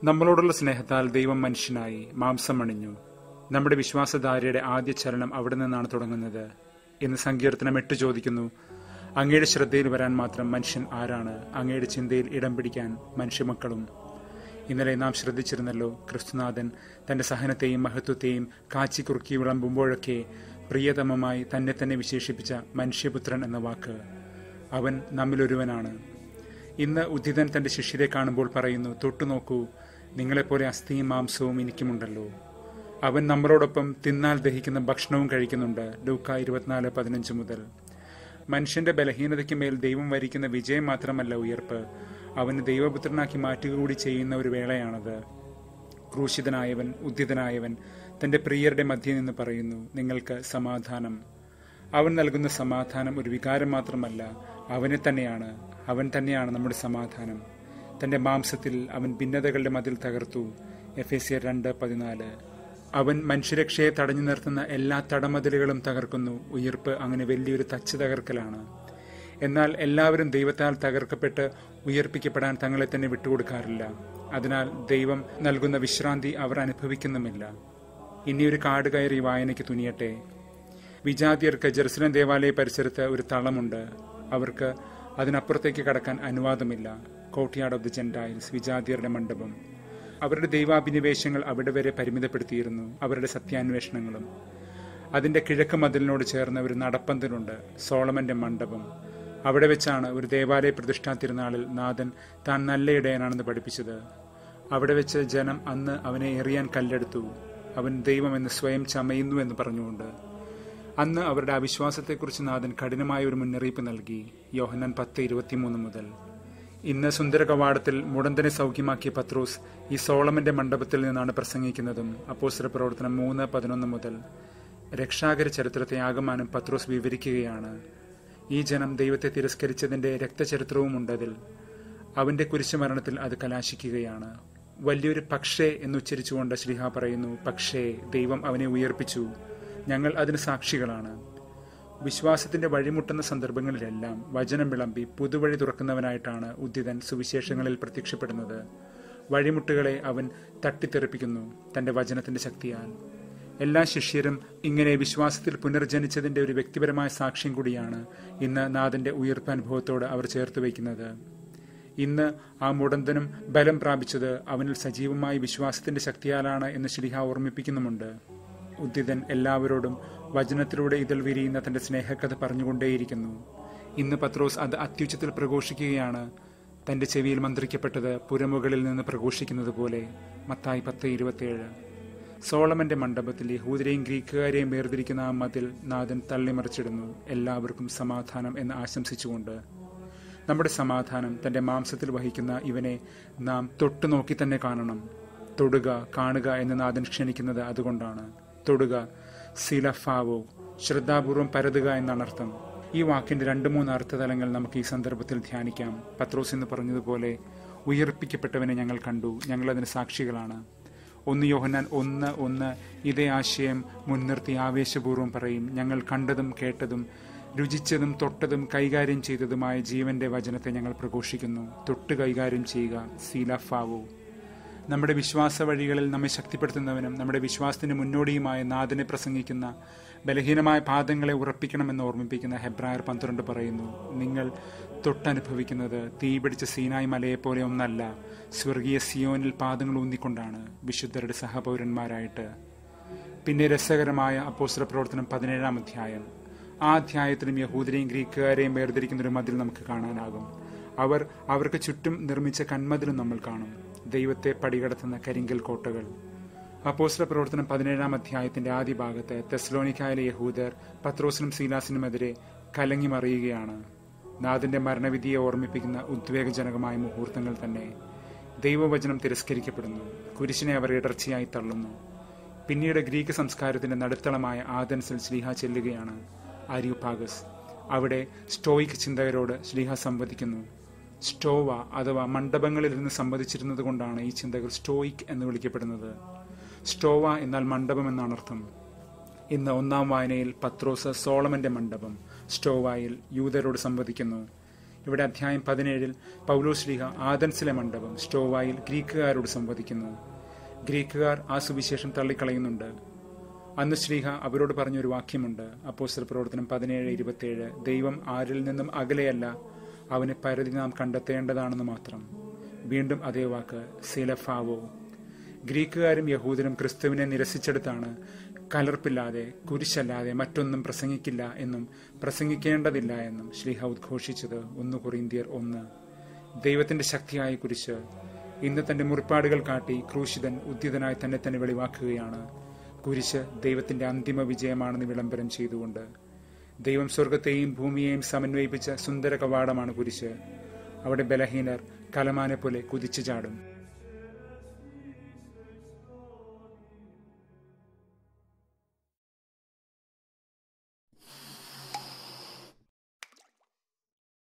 നമ്മളോടുള്ള സ്നേഹത്താൽ ദൈവം മനുഷ്യനായി മാംസം അണിഞ്ഞു നമ്മുടെ വിശ്വാസധാരയുടെ ആദ്യ ചലനം അവിടെ നിന്നാണ് തുടങ്ങുന്നത് എന്ന് സങ്കീർത്തനം എട്ട് ചോദിക്കുന്നു അങ്ങയുടെ ശ്രദ്ധയിൽ വരാൻ മാത്രം മനുഷ്യൻ ആരാണ് അങ്ങയുടെ ചിന്തയിൽ ഇടം പിടിക്കാൻ മനുഷ്യമക്കളും ഇന്നലെ നാം ശ്രദ്ധിച്ചിരുന്നല്ലോ ക്രിസ്തുനാഥൻ തന്റെ സഹനത്തെയും മഹത്വത്തെയും കാച്ചിക്കുറുക്കി വിളമ്പുമ്പോഴൊക്കെ പ്രിയതമമായി തന്നെ തന്നെ വിശേഷിപ്പിച്ച മനുഷ്യപുത്രൻ എന്ന വാക്ക് അവൻ നമ്മിലൊരുവനാണ് ഇന്ന് ഉദ്ധിതൻ തന്റെ ശിഷ്യരെ കാണുമ്പോൾ പറയുന്നു തൊട്ടുനോക്കൂ നിങ്ങളെപ്പോലെ അസ്ഥിയും മാംസവും എനിക്കുമുണ്ടല്ലോ അവൻ നമ്മളോടൊപ്പം തിന്നാൽ ദഹിക്കുന്ന ഭക്ഷണവും കഴിക്കുന്നുണ്ട് ലൂക്ക ഇരുപത്തിനാല് പതിനഞ്ച് മുതൽ മനുഷ്യന്റെ ബലഹീനതയ്ക്ക് മേൽ ദൈവം വരിക്കുന്ന വിജയം മാത്രമല്ല ഉയർപ്പ് അവന് ദൈവപുത്രനാക്കി മാറ്റുക കൂടി ചെയ്യുന്ന ഒരു വേളയാണത് ക്രൂശിതനായവൻ ഉദ്ധിതനായവൻ തന്റെ പ്രിയരുടെ മധ്യേ നിന്ന് പറയുന്നു നിങ്ങൾക്ക് സമാധാനം അവൻ നൽകുന്ന സമാധാനം ഒരു വികാരം മാത്രമല്ല അവനെ തന്നെയാണ് അവൻ തന്നെയാണ് നമ്മുടെ സമാധാനം തന്റെ മാംസത്തിൽ അവൻ ഭിന്നതകളുടെ മതിൽ തകർത്തു എഫ് എസ് രണ്ട് പതിനാല് അവൻ മനുഷ്യരക്ഷയെ തടഞ്ഞു നിർത്തുന്ന എല്ലാ തടമതിലുകളും തകർക്കുന്നു ഉയർപ്പ് അങ്ങനെ വലിയൊരു തച്ച് തകർക്കലാണ് എന്നാൽ എല്ലാവരും ദൈവത്താൽ തകർക്കപ്പെട്ട് ഉയർപ്പിക്കപ്പെടാൻ തങ്ങളെ തന്നെ വിട്ടുകൊടുക്കാറില്ല അതിനാൽ ദൈവം നൽകുന്ന വിശ്രാന്തി അവർ അനുഭവിക്കുന്നുമില്ല ഇനിയൊരു കാട് കയറി വായനയ്ക്ക് തുനിയട്ടെ വിജാതിയർക്ക് ജെറുസലം ദേവാലയ പരിസരത്ത് ഒരു തളമുണ്ട് അവർക്ക് അതിനപ്പുറത്തേക്ക് കടക്കാൻ അനുവാദമില്ല കോട്ടിയാട് ഓഫ് ദി ജെൻഡൈൽസ് വിജാതിയരുടെ മണ്ഡപം അവരുടെ ദൈവാഭിനിവേശങ്ങൾ അവിടെ വരെ പരിമിതപ്പെടുത്തിയിരുന്നു അവരുടെ സത്യാന്വേഷണങ്ങളും അതിന്റെ കിഴക്ക് മതിലിനോട് ചേർന്ന ഒരു നടപ്പന്തലുണ്ട് സോളമന്റെ മണ്ഡപം അവിടെ വെച്ചാണ് ഒരു ദേവാലയ പ്രതിഷ്ഠാ തിരുനാളിൽ നാഥൻ താൻ നല്ല ഇടയനാണെന്ന് പഠിപ്പിച്ചത് അവിടെ വെച്ച് ജനം അന്ന് അവനെ എറിയാൻ കല്ലെടുത്തു അവൻ ദൈവമെന്ന് സ്വയം ചമയുന്നു എന്ന് പറഞ്ഞുകൊണ്ട് അന്ന് അവരുടെ അവിശ്വാസത്തെക്കുറിച്ച് നാഥൻ കഠിനമായ ഒരു മുന്നറിയിപ്പ് നൽകി യോഹന്നാൻ പത്ത് ഇരുപത്തിമൂന്ന് മുതൽ ഇന്ന് സുന്ദര കവാടത്തിൽ മുടന്തനെ സൗഖ്യമാക്കിയ പത്രോസ് ഈ സോളമന്റെ മണ്ഡപത്തിൽ നിന്നാണ് പ്രസംഗിക്കുന്നതും അപ്പോസ്റ്റല പ്രവർത്തനം മൂന്ന് പതിനൊന്ന് മുതൽ രക്ഷാകര ചരിത്രത്തെ ആകമാനം പത്രോസ് വിവരിക്കുകയാണ് ഈ ജനം ദൈവത്തെ തിരസ്കരിച്ചതിന്റെ രക്തചരിത്രവും ഉണ്ടതിൽ അവന്റെ കുരിശുമരണത്തിൽ അത് കലാശിക്കുകയാണ് വലിയൊരു പക്ഷേ എന്നുച്ചരിച്ചുകൊണ്ട് ശ്രീഹ പറയുന്നു പക്ഷേ ദൈവം അവനെ ഉയർപ്പിച്ചു ഞങ്ങൾ അതിന് സാക്ഷികളാണ് വിശ്വാസത്തിന്റെ വഴിമുട്ടുന്ന സന്ദർഭങ്ങളിലെല്ലാം വചനം വിളമ്പി പുതുവഴി തുറക്കുന്നവനായിട്ടാണ് ഉദ്ദിതൻ സുവിശേഷങ്ങളിൽ പ്രത്യക്ഷപ്പെടുന്നത് വഴിമുട്ടുകളെ അവൻ തട്ടിത്തെറിപ്പിക്കുന്നു തന്റെ വചനത്തിന്റെ ശക്തിയാൽ എല്ലാ ശിഷ്യരും ഇങ്ങനെ വിശ്വാസത്തിൽ പുനർജനിച്ചതിന്റെ ഒരു വ്യക്തിപരമായ സാക്ഷ്യം കൂടിയാണ് ഇന്ന് നാഥന്റെ ഉയർപ്പ് അനുഭവത്തോട് അവർ ചേർത്ത് വയ്ക്കുന്നത് ഇന്ന് ആ മുടന്തനും ബലം പ്രാപിച്ചത് അവനിൽ സജീവമായ വിശ്വാസത്തിന്റെ ശക്തിയാലാണ് എന്ന് ശ്രീഹ ഓർമ്മിപ്പിക്കുന്നുമുണ്ട് ഉദ്ദിതൻ എല്ലാവരോടും വചനത്തിലൂടെ ഇതിൽ വിരിയുന്ന തന്റെ സ്നേഹക്കഥ പറഞ്ഞുകൊണ്ടേയിരിക്കുന്നു ഇന്ന് പത്രോസ് അത് അത്യുച്ചത്തിൽ പ്രഘോഷിക്കുകയാണ് തന്റെ ചെവിയിൽ മന്ത്രിക്കപ്പെട്ടത് പുരമുകളിൽ നിന്ന് പ്രഘോഷിക്കുന്നത് പോലെ മത്തായി പത്ത് ഇരുപത്തിയേഴ് സോളമന്റെ മണ്ഡപത്തിൽ യഹൂദരെയും ഗ്രീക്കുകാരെയും വേർതിരിക്കുന്ന ആ മതിൽ നാഥൻ തള്ളിമറിച്ചിടുന്നു എല്ലാവർക്കും സമാധാനം എന്ന് ആശംസിച്ചുകൊണ്ട് നമ്മുടെ സമാധാനം തന്റെ മാംസത്തിൽ വഹിക്കുന്ന ഇവനെ നാം തൊട്ടു നോക്കി തന്നെ കാണണം തൊടുക കാണുക എന്ന് നാഥൻ ക്ഷണിക്കുന്നത് അതുകൊണ്ടാണ് തൊടുക സിലഫാവോ ശ്രദ്ധാപൂർവം പരതുക എന്നാണ് അർത്ഥം ഈ വാക്കിന്റെ രണ്ട് മൂന്ന് അർത്ഥതലങ്ങൾ നമുക്ക് ഈ സന്ദർഭത്തിൽ ധ്യാനിക്കാം പത്രോസ് എന്ന് പറഞ്ഞതുപോലെ ഉയർപ്പിക്കപ്പെട്ടവനെ ഞങ്ങൾ കണ്ടു ഞങ്ങൾ അതിന് സാക്ഷികളാണ് ഒന്ന് യോഹന്നാൻ ഒന്ന് ഒന്ന് ഇതേ ആശയം മുൻനിർത്തി ആവേശപൂർവ്വം പറയും ഞങ്ങൾ കണ്ടതും കേട്ടതും രുചിച്ചതും തൊട്ടതും കൈകാര്യം ചെയ്തതുമായ ജീവന്റെ വചനത്തെ ഞങ്ങൾ പ്രഘോഷിക്കുന്നു തൊട്ട് കൈകാര്യം ചെയ്യുക സീലഫാവോ നമ്മുടെ വിശ്വാസ വഴികളിൽ നമ്മെ ശക്തിപ്പെടുത്തുന്നവനും നമ്മുടെ വിശ്വാസത്തിന് മുന്നോടിയുമായ നാഥനെ പ്രസംഗിക്കുന്ന ബലഹീനമായ പാദങ്ങളെ ഉറപ്പിക്കണമെന്ന് ഓർമ്മിപ്പിക്കുന്ന ഹെബ്രായർ പന്ത്രണ്ട് പറയുന്നു നിങ്ങൾ തൊട്ടനുഭവിക്കുന്നത് തീപിടിച്ച സീനായി മലയെപ്പോലെ ഒന്നല്ല സ്വർഗീയ സിയോനിൽ പാദങ്ങൾ ഊന്നിക്കൊണ്ടാണ് വിശുദ്ധരുടെ സഹപൗരന്മാരായിട്ട് പിന്നെ രസകരമായ അപ്പോസ്റ്റല പ്രവർത്തനം പതിനേഴാം അധ്യായം ആ അധ്യായത്തിലും യഹൂദരെയും ഗ്രീക്കുകാരെയും വേർതിരിക്കുന്ന ഒരു മതിൽ നമുക്ക് കാണാനാകും അവർ അവർക്ക് ചുറ്റും നിർമ്മിച്ച കന്മതിലും നമ്മൾ കാണും ദൈവത്തെ പടികടത്തുന്ന കരിങ്കൽ കോട്ടകൾ അപ്പോസ്റ്റല പ്രവർത്തനം പതിനേഴാം അധ്യായത്തിന്റെ ആദ്യ ഭാഗത്ത് തെസ്ലോനിക്കായിലെ യഹൂദർ പത്രോസിനും സീലാസിനുമെതിരെ കലങ്ങി മറിയുകയാണ് നാഥന്റെ മരണവിധിയെ ഓർമ്മിപ്പിക്കുന്ന ഉദ്വേഗജനകമായ മുഹൂർത്തങ്ങൾ തന്നെ ദൈവവചനം തിരസ്കരിക്കപ്പെടുന്നു കുരിശിനെ അവർ ഇടർച്ചയായി തള്ളുന്നു പിന്നീട് ഗ്രീക്ക് സംസ്കാരത്തിന്റെ നടുത്തളമായ ആദൻസിൽ ശ്ലീഹ ചെല്ലുകയാണ് ആര്യുപാഗസ് അവിടെ സ്റ്റോയിക് ചിന്തകരോട് ശ്ലീഹ സംവദിക്കുന്നു സ്റ്റോവ അഥവാ മണ്ഡപങ്ങളിലിരുന്ന് സംവദിച്ചിരുന്നത് കൊണ്ടാണ് ഈ ചിന്തകൾ സ്റ്റോയിക് എന്ന് വിളിക്കപ്പെടുന്നത് സ്റ്റോവ എന്നാൽ മണ്ഡപം എന്നാണ് അർത്ഥം ഇന്ന് ഒന്നാം വായനയിൽ പത്രോസ് സോളമന്റെ മണ്ഡപം സ്റ്റോവായിൽ യൂതരോട് സംവദിക്കുന്നു ഇവിടെ അധ്യായം പതിനേഴിൽ പൗലോശ്ലീഹ ആദൻസിലെ മണ്ഡപം സ്റ്റോവായിൽ ഗ്രീക്കുകാരോട് സംവദിക്കുന്നു ഗ്രീക്കുകാർ ആ സുവിശേഷം തള്ളിക്കളയുന്നുണ്ട് അന്ന് ശ്രീഹ അവരോട് പറഞ്ഞൊരു വാക്യമുണ്ട് അപ്പോസ്റ്റൽ പ്രവർത്തനം പതിനേഴ് ഇരുപത്തിയേഴ് ദൈവം ആരിൽ നിന്നും അകലെയല്ല അവനെ പരിധി നാം കണ്ടെത്തേണ്ടതാണെന്ന് മാത്രം വീണ്ടും അതേ വാക്ക് സിലഫാവോ ഗ്രീക്കുകാരും യഹൂദരും ക്രിസ്തുവിനെ നിരസിച്ചെടുത്താണ് കലർപ്പില്ലാതെ കുരിശല്ലാതെ മറ്റൊന്നും പ്രസംഗിക്കില്ല എന്നും പ്രസംഗിക്കേണ്ടതില്ല എന്നും ശ്രീഹ ഉദ്ഘോഷിച്ചത് ഒന്ന് കൊറിന്തിയർ ഒന്ന് ദൈവത്തിന്റെ ശക്തിയായ കുരിശ് ഇന്ന് തന്റെ മുറിപ്പാടുകൾ കാട്ടി ക്രൂശിതൻ ഉദ്യതനായി തന്നെ തന്നെ വെളിവാക്കുകയാണ് കുരിശ് ദൈവത്തിന്റെ അന്തിമ വിജയമാണെന്ന് വിളംബരം ചെയ്തുകൊണ്ട് ദൈവം സ്വർഗത്തെയും ഭൂമിയെയും സമന്വയിപ്പിച്ച സുന്ദര കവാടമാണ് കുരിശ് അവിടെ ബലഹീനർ കലമാനെ പോലെ കുതിച്ചു ചാടും